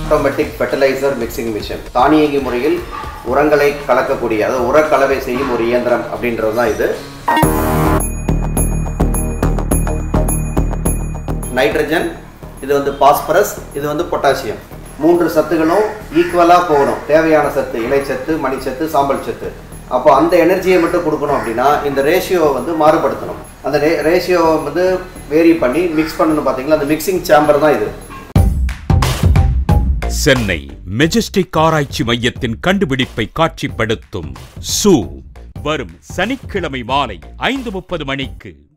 automatic fertiliser mixing machine தானியங்கி முறையில் உரங்களை கலக்கக்கூடிய அதாவது உர கலவை செய்யும் ஒரு இயந்திரம் அப்படின்றது தான் இது நைட்ரஜன் இது வந்து பாஸ்பரஸ் இது வந்து பொட்டாசியம் மூன்று சத்துகளும் ஈக்குவலாக போகணும் தேவையான சத்து இலைச்சத்து மணிச்சத்து சாம்பல் சத்து அப்போ அந்த எனர்ஜியை மட்டும் கொடுக்கணும் அப்படின்னா இந்த ரேஷியோவை வந்து மாறுபடுத்தணும் அந்த ரே ரேஷியோவை வந்து வேரி பண்ணி மிக்ஸ் பண்ணணும் பார்த்தீங்களா அந்த மிக்சிங் சேம்பர் தான் இது சென்னை மெஜஸ்டிக் ஆராய்ச்சி மையத்தின் கண்டுபிடிப்பை காட்சிப்படுத்தும் சு வரும் சனிக்கிழமை மாலை ஐந்து முப்பது மணிக்கு